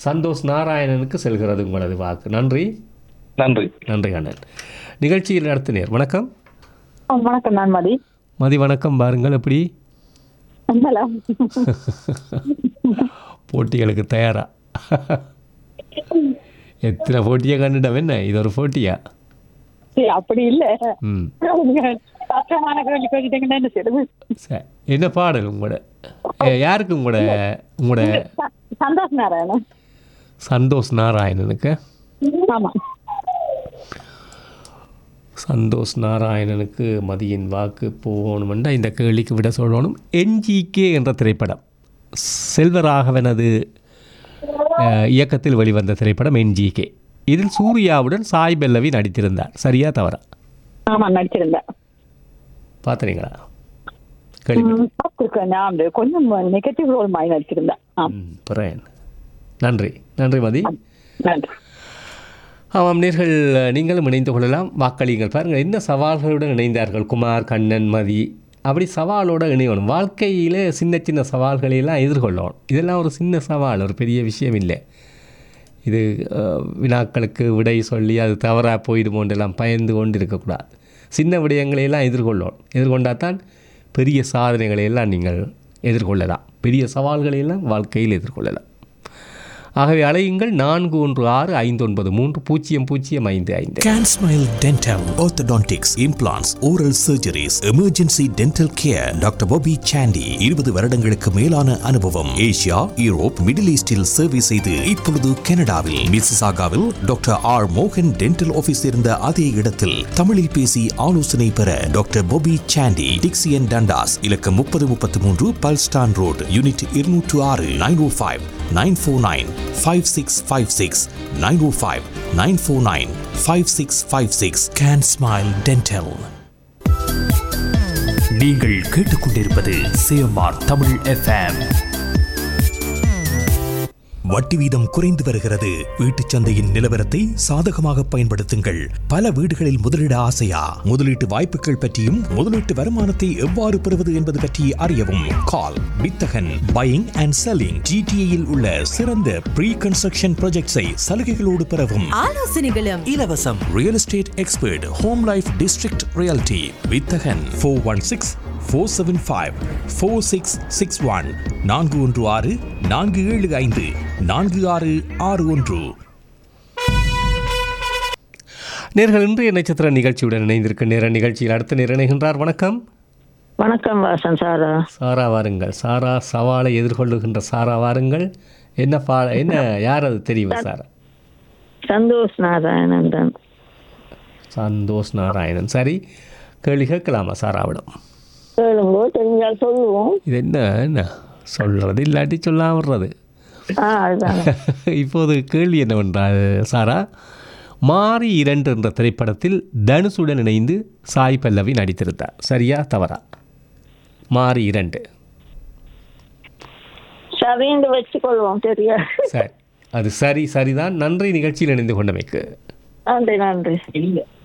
சந்தோஷ் நாராயணனுக்கு செல்கிறது உங்களது வாக்கு நன்றி நன்றி நன்றி அண்ணன் நிகழ்ச்சியில் நடத்தினர் வணக்கம் ஆ, வணக்கம் நான் மதி மதி வணக்கம் பாருங்கள் எப்படி நல்லா போட்டிகளுக்கு தயாரா எத்தனை போட்டியை கண்டுட்டோம் என்ன இது ஒரு போட்டியா சரி, அப்படி இல்ல ம் நீங்க கஷ்டமான கேள்வி கேட்டுட்டீங்கன்னா என்ன செய்யுது சரி என்ன பாடல் உங்களோட ஏ, யாருக்கு உங்களோட உங்களோட ச- சந்தோஷ் நாராயணன் சந்தோஷ் நாராயணனுக்கு ஆமா சந்தோஷ் நாராயணனுக்கு மதியின் வாக்கு போகணுமெண்டா இந்த கேள்விக்கு விட சொல்லணும் என்ஜிகே என்ற திரைப்படம் செல்வராகவனது அஹ், இயக்கத்தில் வெளிவந்த திரைப்படம் என்ஜிகே இதில் சூர்யாவுடன் சாய் பல்லவி நடித்திருந்தார் சரியா தவறா ஆமா நடிச்சிருந்தேன் பார்த்துறீங்களா கேள்வி ம், பார்த்திருக்கேன் நான் அந்த கொஞ்சம் நெகட்டிவ் ரோல் மாதிரி நடிச்சிருந்தேன் ஆ, ம், பிறகு நன்றி நன்றி மதி நன்றி ஆமாம் நேர்கள் நீங்களும் இணைந்து கொள்ளலாம் வாக்களியுங்கள் பாருங்கள் என்ன சவால்களுடன் இணைந்தார்கள் குமார் கண்ணன் மதி அப்படி சவாலோட இணையணும் வாழ்க்கையில் சின்ன சின்ன சவால்களை எல்லாம் எதிர்கொள்ளணும் இதெல்லாம் ஒரு சின்ன சவால் ஒரு பெரிய விஷயம் இல்லை இது அஹ், வினாக்களுக்கு விடை சொல்லி அது தவறாக போயிடுமோன்றெல்லாம் பயந்து கொண்டு இருக்கக்கூடாது சின்ன விடயங்களை எல்லாம் எதிர்கொள்ளணும் எதிர்கொண்டால் தான் பெரிய சாதனைகளை எல்லாம் நீங்கள் எதிர்கொள்ளலாம் பெரிய சவால்களை எல்லாம் வாழ்க்கையில் எதிர்கொள்ளலாம் ஆகவே அலையுங்கள் நான்கு ஒன்று ஆறு ஐந்து ஒன்பது மூன்று பூஜ்ஜியம் பூஜ்ஜியம் ஐந்து ஐந்து Can Smile Dental, Orthodontics, Implants, Oral Surgeries, Emergency Dental Care, doctor Bobby Sandy இருபது வருடங்களுக்கு மேலான அனுபவம் ஏசியா யூரோப் மிடில் ஈஸ்டில் சேவை செய்து இப்பொழுது கனடாவில் மிசிசாகாவில் டாக்டர் ஆர் மோகன் டென்டல் ஆபீஸ் இருந்த அதே இடத்தில் தமிழில் பேசி ஆலோசனை பெற doctor Bobby Sandy Dixie and Dundas இலக்கம் முப்பது முப்பத்தி மூன்று பல்ஸ்டான் ரோடு யூனிட் இருநூற்று ஆறு nine O five nine four nine five six five six nine O five nine four nine five six five six can smile dental நீங்கள் கேட்டுக்கொண்டிருப்பது சிஎம்ஆர் தமிழ் எஃப்எம் வட்டி வீதம் குறைந்து வருகிறது வீட்டுச் சந்தையின் நிலவரத்தை சாதகமாக பயன்படுத்துங்கள் பல வீடுகளில் முதலீட ஆசையா முதலீட்டு வாய்ப்புகள் பற்றியும் முதலீட்டு வருமானத்தை எவ்வாறு பெறுவது என்பது பற்றி அறியவும் கால் வித்தகன் பையிங் அண்ட் செல்லிங் ஜிடிஏயில் உள்ள சிறந்த ப்ரீ கன்ஸ்ட்ரக்ஷன் ப்ராஜெக்ட்ஸை சலுகைகளோடு பெறவும் ஆலோசனைகளும் இலவசம் real estate expert home life district realty வித்தகன் four one six four seven five four six six one நான்கு ஒன்று ஆறு நான்கு ஏழு ஐந்து நான்கு ஆறு ஆறு ஒன்று நேர்கள் இன்றைய நட்சத்திர நிகழ்ச்சியுடன் இணைந்திருக்க நேர நிகழ்ச்சியில் அடுத்த நேரம் இணைகின்றார் வணக்கம் வணக்கம் வாசன் சாரா சாரா வாருங்கள் சாரா சவாலை எதிர்கொள்ளுகின்ற சாரா வாருங்கள் என்ன பா என்ன யார் அது தெரியும் சாரா சந்தோஷ் நாராயணன் தான் சந்தோஷ் நாராயணன் சரி கேள்வி கேட்கலாமா சாராவிடம் கேளுங்க தெரிஞ்சால் சொல்லுவோம் இது என்ன என்ன சொல்றது இல்லாட்டி சொல்லாம விடுறது ஆ அதுதான் இப்போது கேள்வி என்னவென்றால் சாரா மாரி இரண்டு என்ற திரைப்படத்தில் தனுஷுடன் இணைந்து சாய் பல்லவி நடித்திருந்தார் சரியா தவறா மாரி இரண்டு சரின்னு வச்சுக்கொள்வோம் சரியா சரி அது சரி சரிதான் நன்றி நிகழ்ச்சியில் இணைந்து கொண்டமைக்கு நன்றி நன்றி